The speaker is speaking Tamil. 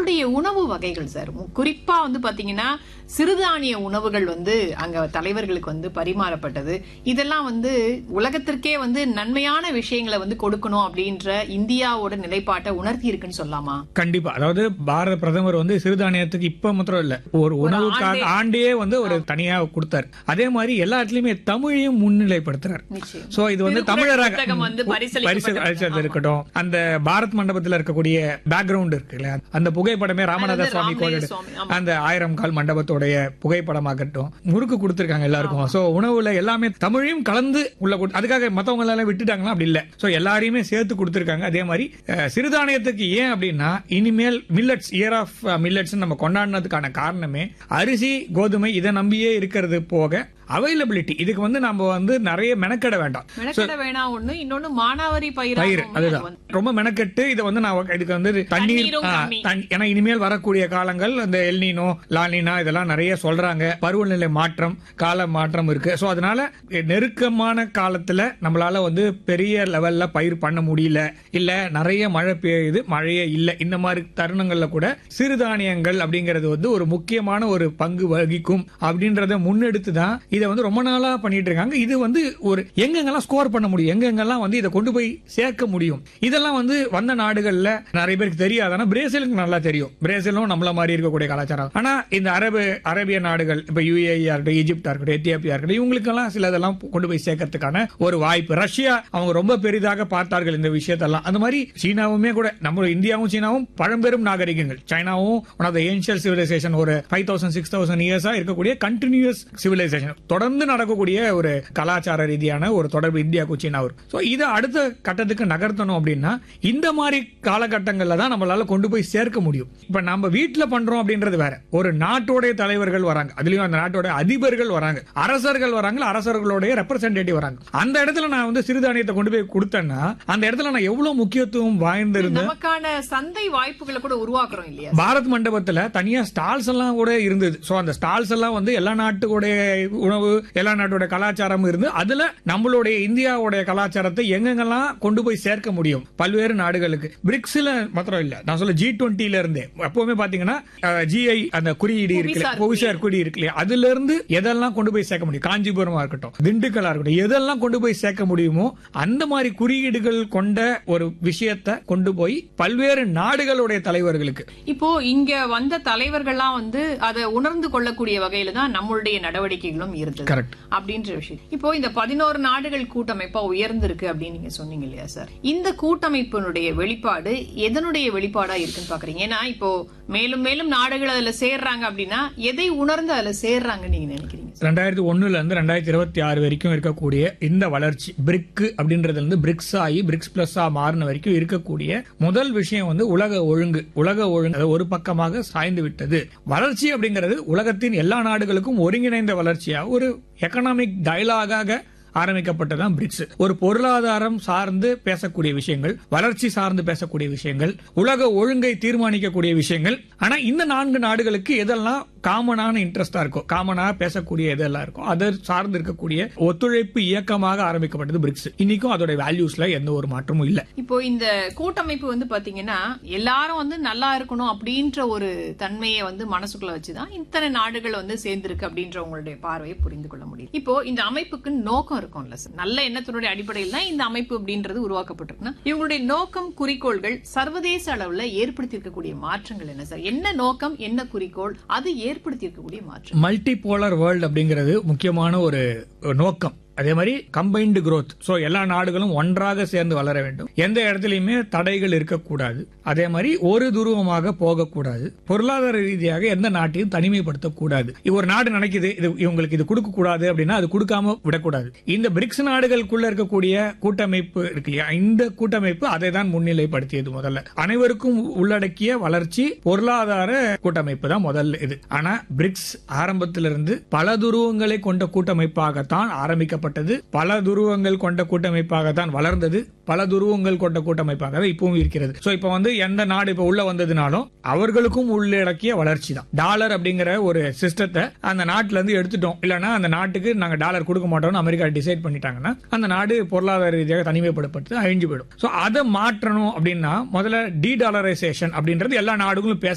அவங்களுடைய உணவு வகைகள் சார் மு- குறிப்பா வந்து பாத்தீங்கன்னா சிறுதானிய உணவுகள் வந்து அங்க தலைவர்களுக்கு வந்து பரிமாறப்பட்டது இதெல்லாம் வந்து உலகத்திற்கே வந்து நன்மையான விஷயங்களை வந்து கொடுக்கணும் அப்படின்ற இந்தியாவோட நிலைப்பாட்டை உணர்த்தி இருக்குன்னு சொல்லலாமா கண்டிப்பா அதாவது பாரத பிரதமர் வந்து சிறுதானியத்துக்கு இப்ப மாத்திரம் இல்ல ஒரு உணவுக்காக ஆண்டே வந்து ஒரு தனியா கொடுத்தாரு அதே மாதிரி எல்லா இடத்துலயுமே தமிழையும் முன்னிலைப்படுத்துறாரு நிச்சயம் சோ இது வந்து திருக்குறள் தமிழராக புத்தகம் வந்து பரிசளிக்கப்பட்டது. பரிசு இருக்கட்டும் அந்த பாரத் மண்டபத்துல இருக்கக்கூடிய பேக்ரவுண்ட் இருக்குல்ல அந்த புகைப்படமே ராமநாத அது வந்து சுவாமி ராமலிங்க கோயில் சுவாமி, ஆமா. அந்த ஆயிரம் கால் மண்டபத்தோடைய புகைப்படமாகட்டும் முறுக்கு கொடுத்திருக்காங்க எல்லாருக்கும் சோ உணவுல எல்லாமே தமிழையும் கலந்து உள்ள கொடு- அதுக்காக மத்தவங்க எல்லாம் விட்டுட்டாங்களா அப்படி இல்ல சோ எல்லாரையுமே சேர்த்து கொடுத்திருக்காங்க அதே மாதிரி அஹ், சிறுதானியத்துக்கு ஏன் அப்படின்னா இனிமேல் மில்லட்ஸ் இயர் ஆஃப் மில்லட்ஸ் நம்ம கொண்டாடினதுக்கான காரணமே அரிசி கோதுமை இதை நம்பியே இருக்கிறது போக அவைலபிலிட்டி இதுக்கு வந்து நம்ம வந்து நிறைய மெனக்கெட வேண்டாம் மெனக்கெட வேணாம் ஒண்ணு இன்னொன்னு மானாவாரி பயிர் பயிர் அதுதான் ரொம்ப மெனக்கெட்டு இதை வந்து நான் இதுக்கு வந்து தண்ணீர் தண்ணீரும் ஆ, கம்மி. தண்ணி- ஏன்னா இனிமேல் வரக்கூடிய காலங்கள் அந்த எல்னினோ லாலினா இதெல்லாம் நிறைய சொல்றாங்க பருவநிலை மாற்றம் கால மாற்றம் இருக்கு சோ அதனால நெருக்கமான காலத்துல நம்மளால வந்து பெரிய லெவல்ல பயிர் பண்ண முடியல இல்ல நிறைய மழை பெய்யுது மழையே இல்ல இந்த மாதிரி தருணங்கள்ல கூட சிறுதானியங்கள் அப்படிங்கிறது வந்து ஒரு முக்கியமான ஒரு பங்கு வகிக்கும் அப்படின்றத முன்னெடுத்து தான் இதை வந்து ரொம்ப நாளா பண்ணிட்டு இருக்காங்க இது வந்து ஒரு எங்கெங்கெல்லாம் ஸ்கோர் பண்ண முடியும் எங்கெங்கெல்லாம் வந்து இதை கொண்டு போய் சேர்க்க முடியும் இதெல்லாம் வந்து வந்த நாடுகள்ல நிறைய பேருக்கு தெரியாது ஆனா பிரேசிலுக்கு நல்லா தெரியும் பிரேசிலும் நம்மள மாதிரி இருக்கக்கூடிய கலாச்சாரம் ஆனா இந்த அரபு அரேபிய நாடுகள் இப்ப யுஏஇ இருக்கட்டும் ஈஜிப்டா இருக்கட்டும் எத்தியோப்பியா இருக்கட்டும் இவங்களுக்கெல்லாம் சில இதெல்லாம் கொண்டு போய் சேர்க்கறதுக்கான ஒரு வாய்ப்பு ரஷ்யா அவங்க ரொம்ப பெரிதாக பார்த்தார்கள் இந்த விஷயத்தெல்லாம் அந்த மாதிரி சீனாவுமே கூட நம்ம இந்தியாவும் சீனாவும் பழம்பெரும் நாகரிகங்கள் சைனாவும் one of the ancient civilisation ஒரு ஃபைவ் தௌசண்ட் சிக்ஸ் தௌசண்ட் இயர்ஸா இருக்கக்கூடிய கண்டினியூஸ் சிவிலைசேஷன் தொடர்ந்து நடக்கக்கூடிய ஒரு கலாச்சார ரீதியான ஒரு தொடர்பு இந்தியாவுக்கும் சீனாவுக்கும் ஸோ இதை அடுத்த கட்டத்துக்கு நகர்த்தணும் அப்படின்னா இந்த மாதிரி காலகட்டங்கள்ல தான் நம்மளால கொண்டு போய் சேர்க்க முடியும் இப்ப நம்ம வீட்டுல பண்றோம் அப்படின்றது வேற ஒரு நாட்டோடைய தலைவர்கள் வராங்க அதுலயும் அந்த நாட்டோட அதிபர்கள் வராங்க அரசர்கள் வராங்க அரசர்களுடைய ரெப்ரசன்டேட்டிவ் வராங்க அந்த இடத்துல நான் வந்து சிறுதானியத்தை கொண்டு போய் கொடுத்தேன்னா அந்த இடத்துல நான் எவ்வளவு முக்கியத்துவம் வாய்ந்திருந்தேன் நமக்கான சந்தை வாய்ப்புகளை கூட உருவாக்குறோம் இல்லையா பாரத் மண்டபத்துல தனியா ஸ்டால்ஸ் எல்லாம் கூட இருந்தது சோ அந்த ஸ்டால்ஸ் எல்லாம் வந்து எல்லா நாட்டுடைய உணவு எல்லா நாட்டோட கலாச்சாரம் இருந்து அதுல நம்மளுடைய இந்தியாவுடைய கலாச்சாரத்தை எங்கெங்கெல்லாம் கொண்டு போய் சேர்க்க முடியும் பல்வேறு நாடுகளுக்கு பிரிக்ஸ்ல மாத்திரம் இல்ல நான் சொல்ல ஜி டுவெண்ட்டில இருந்தே எப்பவுமே பாத்தீங்கன்னா ஜிஐ அந்த குறியீடு இருக்கு புவிசார் புவிசார் குறி இருக்கு இல்லையா அதுல இருந்து எதெல்லாம் கொண்டு போய் சேர்க்க முடியும் காஞ்சிபுரமா இருக்கட்டும் திண்டுக்கலா இருக்கட்டும் எதெல்லாம் கொண்டு போய் சேர்க்க முடியுமோ அந்த மாதிரி குறியீடுகள் கொண்ட ஒரு விஷயத்தை கொண்டு போய் பல்வேறு நாடுகளுடைய தலைவர்களுக்கு இப்போ இங்க வந்த தலைவர்கள்லாம் வந்து அதை உணர்ந்து கொள்ளக்கூடிய வகையில தான் நம்மளுடைய நடவடிக்கைகளும் இருந்தது கரெக்ட் அப்படின்ற விஷயம் இப்போ இந்த பதினோரு நாடுகள் கூட்டமைப்பா உயர்ந்திருக்கு அப்படின்னு நீங்க சொன்னீங்க இல்லையா சார் இந்த கூட்டமைப்பினுடைய வெளிப்பாடு எதனுடைய வெளிப்பாடா இருக்குன்னு பாக்குறீங்க ஏன்னா இப்போ மேலும் மேலும் நாடுகள் அதுல சேர்றாங்க அப்படின்னா எதை உணர்ந்து அதுல சேர்றாங்கன்னு நீங்க நினைக்கிறீங்க சார்? ரெண்டாயிரத்தி ஒண்ணுல இருந்து ரெண்டாயிரத்தி இருபத்தி ஆறு வரைக்கும் இருக்கக்கூடிய இந்த வளர்ச்சி பிரிக் அப்படின்றதுல இருந்து பிரிக்ஸ் ஆகி பிரிக்ஸ் பிளஸ் மாறின வரைக்கும் இருக்கக்கூடிய முதல் விஷயம் வந்து உலக ஒழுங்கு உலக ஒழுங்கு அது ஒரு பக்கமாக சாய்ந்து விட்டது வளர்ச்சி அப்படிங்கிறது உலகத்தின் எல்லா நாடுகளுக்கும் ஒருங்கிணைந்த வளர்ச்சியா ஒரு எக்கனாமிக் டயலாகாக ஆரம்பிக்கப்பட்டதான் பிரிக்ஸ் ஒரு பொருளாதாரம் சார்ந்து பேசக்கூடிய விஷயங்கள் வளர்ச்சி சார்ந்து பேசக்கூடிய விஷயங்கள் உலக ஒழுங்கை தீர்மானிக்கக்கூடிய விஷயங்கள் ஆனா இந்த நான்கு நாடுகளுக்கு எதெல்லாம் காமனான இன்ட்ரெஸ்டா இருக்கும் காமனா பேசக்கூடிய எதெல்லாம் இருக்கும் அதை சார்ந்து இருக்கக்கூடிய ஒத்துழைப்பு இயக்கமாக ஆரம்பிக்கப்பட்டது பிரிக்ஸ் இன்னைக்கும் அதோட வேல்யூஸ்ல எந்த ஒரு மாற்றமும் இல்ல இப்போ இந்த கூட்டமைப்பு வந்து பாத்தீங்கன்னா எல்லாரும் வந்து நல்லா இருக்கணும் அப்படின்ற ஒரு தன்மையை வந்து மனசுக்குள்ள வச்சுதான் இத்தனை நாடுகள் வந்து சேர்ந்திருக்கு அப்படின்ற உங்களுடைய பார்வையை புரிந்து கொள்ள முடியும் இப்போ இந்த அமைப்புக்கு நோக்கம் இருக்கும்ல சார் நல்ல எண்ணத்தினுடைய அடிப்படையில் தான் இந்த அமைப்பு அப்படின்றது உருவாக்கப்பட்டிருக்குன்னா இவங்களுடைய நோக்கம் குறிக்கோள்கள் சர்வதேச அளவுல ஏற்படுத்தி இருக்கக்கூடிய மாற்றங்கள் என்ன சார் என்ன நோக்கம் என்ன குறிக்கோள் அது ஏற்படுத்தி இருக்கக்கூடிய மாற்றம் மல்டி போலர் வேர்ல்ட் அப்படிங்கிறது முக்கியமான ஒரு நோக்கம் அதே மாதிரி கம்பைன்டு growth சோ எல்லா நாடுகளும் ஒன்றாக சேர்ந்து வளர வேண்டும் எந்த இடத்துலயுமே தடைகள் இருக்கக்கூடாது அதே மாதிரி ஒரு துருவமாக போகக்கூடாது பொருளாதார ரீதியாக எந்த நாட்டையும் தனிமைப்படுத்தக்கூடாது இது ஒரு நாடு நினைக்குது இது இவங்களுக்கு இது கொடுக்க கூடாது அப்படின்னா அது கொடுக்காம விடக்கூடாது இந்த பிரிக்ஸ் நாடுகளுக்குள்ள இருக்கக்கூடிய கூட்டமைப்பு இருக்கு இல்லையா இந்த கூட்டமைப்பு அதை தான் முன்னிலைப்படுத்தியது முதல்ல அனைவருக்கும் உள்ளடக்கிய வளர்ச்சி பொருளாதார கூட்டமைப்பு தான் முதல்ல இது ஆனா பிரிக்ஸ் ஆரம்பத்திலிருந்து பல துருவங்களை கொண்ட கூட்டமைப்பாகத்தான் ஆரம்பிக்கப்பட்டது பல துருவங்கள் கொண்ட கூட்டமைப்பாகத்தான் வளர்ந்தது பல துருவங்கள் கொண்ட கூட்டமைப்பாக இப்பவும் இருக்கிறது சோ இப்ப வந்து எந்த நாடு இப்ப உள்ள வந்ததுனாலும் அவர்களுக்கும் உள்ளடக்கிய வளர்ச்சி தான் டாலர் அப்படிங்கிற ஒரு சிஸ்டத்தை அந்த நாட்டுல இருந்து எடுத்துட்டோம் இல்லைன்னா அந்த நாட்டுக்கு நாங்க டாலர் கொடுக்க மாட்டோம்னு அமெரிக்கா டிசைட் பண்ணிட்டாங்கன்னா அந்த நாடு பொருளாதார ரீதியாக தனிமைப்படுத்தப்பட்டு அழிஞ்சு போயிடும் சோ அதை மாற்றணும் அப்படின்னா முதல்ல டி டாலரைசேஷன் அப்படின்றது எல்லா நாடுகளும் பேச